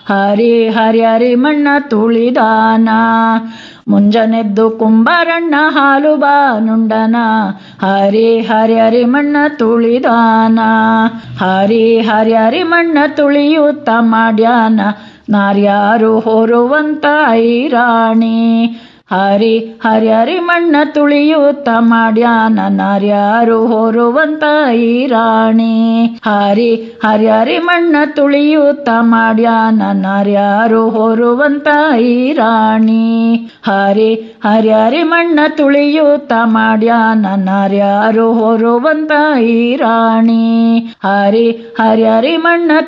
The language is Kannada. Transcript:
ಹರಿ ಹರ್ಯರಿ ಮಣ್ಣ ತುಳಿದಾನ ಮುಂಜಾನೆದ್ದು ಕುಂಬಾರಣ್ಣ ಹಾಲು ಬಾನುಂಡನ ಹರಿ ಹರ್ಯರಿ ಮಣ್ಣ ತುಳಿದಾನ ಹರಿ ಹರ್ಯರಿ ಮಣ್ಣ ತುಳಿಯುತ್ತ ಮಾಡ್ಯಾನ ನಾರ್ಯಾರು ಹೊರುವಂತ ಐರಾಣಿ ಹರಿ ಹರ್ಯರಿ ಮಣ್ಣ ತುಳಿಯುತ್ತ ಮಾಡ್ಯಾನ ನಾರ್ಯಾರು ಹೊರುವಂತ ಐರಾಣಿ ಹರಿ ಹರ್ಯರಿ ಮಣ್ಣ ತುಳಿಯುತ್ತ ಮಾಡ್ಯಾನ ನಾರ್ಯಾರು ಹೊರುವಂತ ಐರಾಣಿ ಹರಿ ಹರ್ಯರಿ ಮಣ್ಣ ತುಳಿಯುತ್ತ ಮಾಡ್ಯಾನ ನಾರ್ಯಾರು ಹೊರುವಂತ ಐರಾಣಿ ಹರಿ ಹರ್ಯರಿ ಮಣ್ಣ